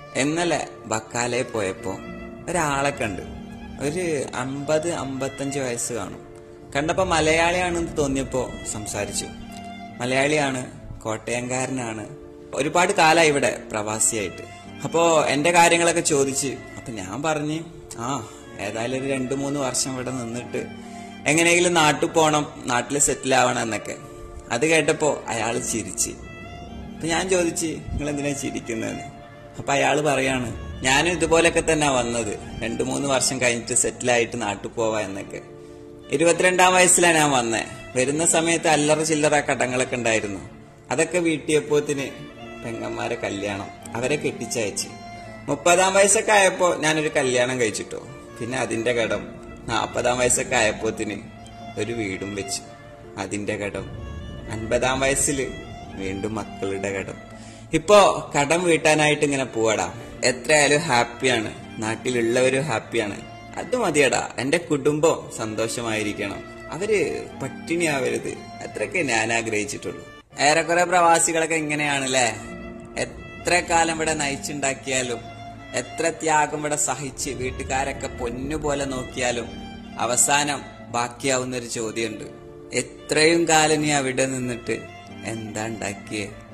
ഇന്നലെ ബക്കാലയിൽ പോയപ്പോ ഒരാളെ കണ്ട് ഒരു അമ്പത് അമ്പത്തഞ്ച് വയസ്സ് കാണും കണ്ടപ്പോ മലയാളിയാണെന്ന് തോന്നിയപ്പോ സംസാരിച്ചു മലയാളിയാണ് കോട്ടയംകാരനാണ് ഒരുപാട് കാലമായി ഇവിടെ പ്രവാസിയായിട്ട് അപ്പോ എന്റെ കാര്യങ്ങളൊക്കെ ചോദിച്ച് അപ്പൊ ഞാൻ പറഞ്ഞ് ആ ഏതായാലും ഒരു രണ്ടു മൂന്ന് വർഷം ഇവിടെ നിന്നിട്ട് എങ്ങനെയെങ്കിലും നാട്ടിൽ പോണം നാട്ടിൽ സെറ്റിൽ ആവണം എന്നൊക്കെ അത് കേട്ടപ്പോ അയാള് ചിരിച്ച് അപ്പൊ ഞാൻ ചോദിച്ച് നിങ്ങൾ എന്തിനാ ചിരിക്കുന്നതെന്ന് അപ്പൊ അയാള് പറയാണ് ഞാനും ഇതുപോലൊക്കെ തന്നെ വന്നത് രണ്ടു മൂന്ന് വർഷം കഴിഞ്ഞിട്ട് സെറ്റിലായിട്ട് നാട്ടിൽ പോവാ എന്നൊക്കെ ഇരുപത്തിരണ്ടാം വയസ്സിലാണ് ഞാൻ വന്നേ വരുന്ന സമയത്ത് അല്ലറ ചില്ലറ കടങ്ങളൊക്കെ ഉണ്ടായിരുന്നു അതൊക്കെ വീട്ടിയപ്പോത്തിന് പെങ്ങന്മാരെ കല്യാണം അവരെ കെട്ടിച്ചയച്ച് മുപ്പതാം വയസ്സൊക്കെ ആയപ്പോ ഞാനൊരു കല്യാണം കഴിച്ചിട്ടോ പിന്നെ അതിന്റെ കടം നാപ്പതാം വയസ്സൊക്കെ ആയപ്പോത്തിന് ഒരു വീടും വെച്ചു അതിന്റെ കടം അൻപതാം വയസ്സിൽ വീണ്ടും മക്കളുടെ കടം ഇപ്പോ കടം വീട്ടാനായിട്ട് ഇങ്ങനെ പോവാടാ എത്രയായാലും ഹാപ്പിയാണ് നാട്ടിലുള്ളവരും ഹാപ്പിയാണ് അത് മതിയടാ എന്റെ കുടുംബം സന്തോഷമായിരിക്കണം അവര് പട്ടിണിയാവരുത് അത്രയൊക്കെ ഞാൻ ആഗ്രഹിച്ചിട്ടുള്ളൂ ഏറെക്കുറെ പ്രവാസികളൊക്കെ ഇങ്ങനെയാണല്ലേ എത്ര കാലം ഇവിടെ നയിച്ചുണ്ടാക്കിയാലും എത്ര ത്യാഗം ഇവിടെ സഹിച്ച് വീട്ടുകാരൊക്കെ പൊന്നുപോലെ നോക്കിയാലും അവസാനം ബാക്കിയാവുന്ന ഒരു ചോദ്യമുണ്ട് എത്രയും കാലം നീ അവിടെ നിന്നിട്ട് എന്താ ഉണ്ടാക്കിയേ